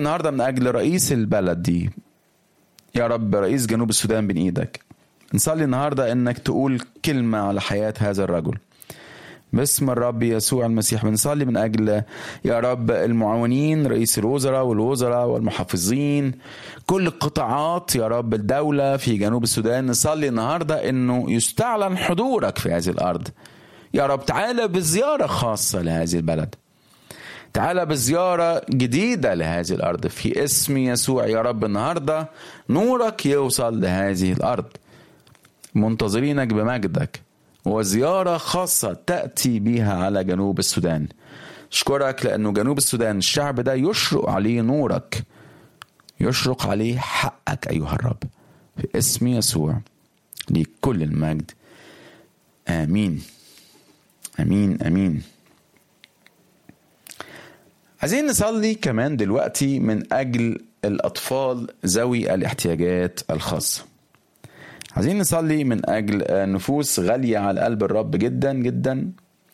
النهارده من اجل رئيس البلد دي يا رب رئيس جنوب السودان بين ايدك نصلي النهارده انك تقول كلمه على حياه هذا الرجل باسم الرب يسوع المسيح بنصلي من اجل يا رب المعاونين رئيس الوزراء والوزراء والمحافظين كل القطاعات يا رب الدوله في جنوب السودان نصلي النهارده انه يستعلن حضورك في هذه الارض يا رب تعالى بزياره خاصه لهذه البلد تعالى بزيارة جديدة لهذه الأرض في اسم يسوع يا رب النهاردة نورك يوصل لهذه الأرض منتظرينك بمجدك وزيارة خاصة تأتي بها على جنوب السودان أشكرك لأنه جنوب السودان الشعب ده يشرق عليه نورك يشرق عليه حقك أيها الرب في اسم يسوع ليك كل المجد آمين آمين آمين عايزين نصلي كمان دلوقتي من أجل الأطفال ذوي الاحتياجات الخاصة عايزين نصلي من أجل نفوس غالية على قلب الرب جدا جدا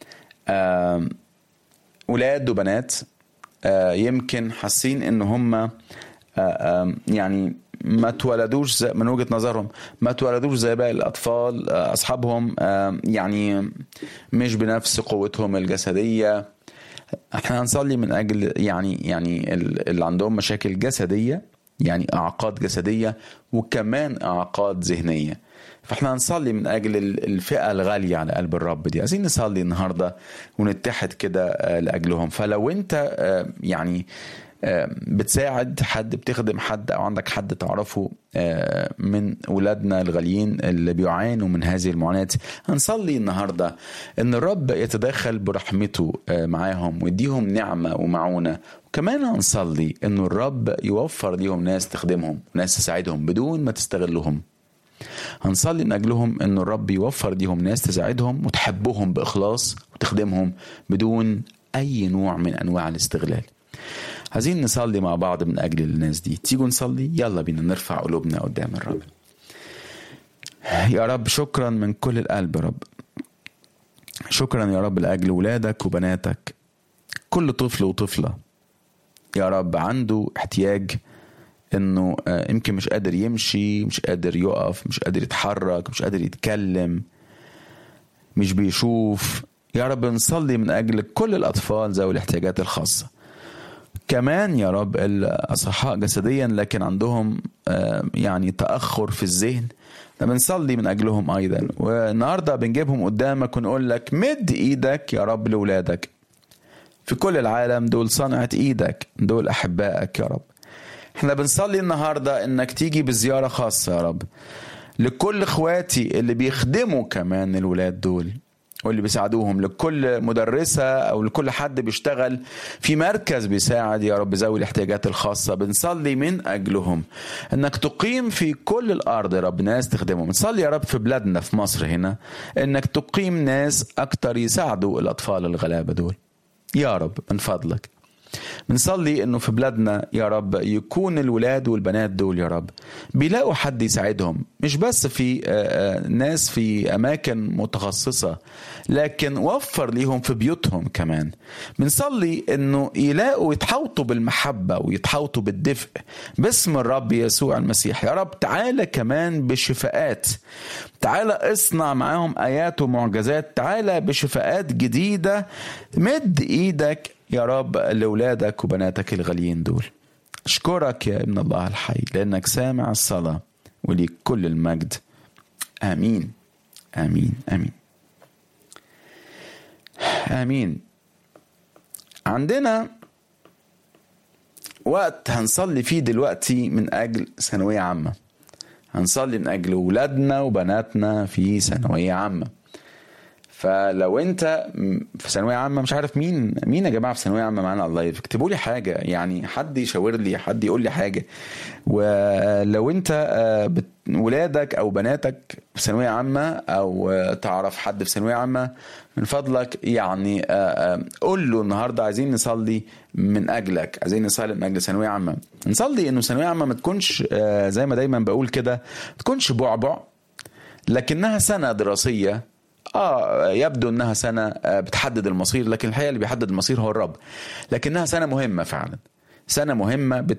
أولاد وبنات يمكن حاسين إن هم يعني ما اتولدوش من وجهة نظرهم ما اتولدوش زي باقي الأطفال أصحابهم يعني مش بنفس قوتهم الجسدية احنا هنصلي من اجل يعني يعني اللي عندهم مشاكل جسديه يعني اعاقات جسديه وكمان اعاقات ذهنيه فاحنا هنصلي من اجل الفئه الغاليه على قلب الرب دي عايزين نصلي النهارده ونتحد كده لاجلهم فلو انت يعني بتساعد حد بتخدم حد او عندك حد تعرفه من ولادنا الغاليين اللي بيعانوا من هذه المعاناه هنصلي النهارده ان الرب يتدخل برحمته معاهم ويديهم نعمه ومعونه وكمان هنصلي انه الرب يوفر ليهم ناس تخدمهم ناس تساعدهم بدون ما تستغلهم هنصلي من اجلهم ان الرب يوفر ليهم ناس تساعدهم وتحبهم باخلاص وتخدمهم بدون اي نوع من انواع الاستغلال عايزين نصلي مع بعض من اجل الناس دي تيجوا نصلي يلا بينا نرفع قلوبنا قدام الرب يا رب شكرا من كل القلب يا رب شكرا يا رب لاجل ولادك وبناتك كل طفل وطفله يا رب عنده احتياج انه يمكن مش قادر يمشي مش قادر يقف مش قادر يتحرك مش قادر يتكلم مش بيشوف يا رب نصلي من اجل كل الاطفال ذوي الاحتياجات الخاصه كمان يا رب الأصحاء جسديا لكن عندهم يعني تأخر في الذهن بنصلي من أجلهم أيضا والنهاردة بنجيبهم قدامك ونقول لك مد إيدك يا رب لولادك في كل العالم دول صنعة إيدك دول أحبائك يا رب احنا بنصلي النهاردة انك تيجي بزيارة خاصة يا رب لكل اخواتي اللي بيخدموا كمان الولاد دول واللي بيساعدوهم لكل مدرسة أو لكل حد بيشتغل في مركز بيساعد يا رب ذوي الاحتياجات الخاصة بنصلي من أجلهم أنك تقيم في كل الأرض يا رب ناس تخدمهم بنصلي يا رب في بلادنا في مصر هنا أنك تقيم ناس أكتر يساعدوا الأطفال الغلابة دول يا رب من فضلك بنصلي انه في بلادنا يا رب يكون الولاد والبنات دول يا رب بيلاقوا حد يساعدهم مش بس في ناس في اماكن متخصصه لكن وفر ليهم في بيوتهم كمان بنصلي انه يلاقوا يتحوطوا بالمحبه ويتحوطوا بالدفء باسم الرب يسوع المسيح يا رب تعالى كمان بشفاءات تعالى اصنع معاهم ايات ومعجزات تعالى بشفاءات جديده مد ايدك يا رب لأولادك وبناتك الغاليين دول أشكرك يا ابن الله الحي لأنك سامع الصلاة وليك كل المجد آمين آمين آمين آمين عندنا وقت هنصلي فيه دلوقتي من أجل ثانوية عامة هنصلي من أجل ولادنا وبناتنا في ثانوية عامة فلو انت في ثانويه عامه مش عارف مين مين يا جماعه في ثانويه عامه معانا على اللايف اكتبوا لي حاجه يعني حد يشاور لي حد يقول لي حاجه ولو انت ولادك او بناتك في ثانويه عامه او تعرف حد في ثانويه عامه من فضلك يعني قول له النهارده عايزين نصلي من اجلك عايزين نصلي من اجل ثانويه عامه نصلي انه ثانويه عامه ما تكونش زي ما دايما بقول كده ما تكونش بعبع لكنها سنه دراسيه اه يبدو انها سنه بتحدد المصير لكن الحقيقه اللي بيحدد المصير هو الرب لكنها سنه مهمه فعلا سنه مهمه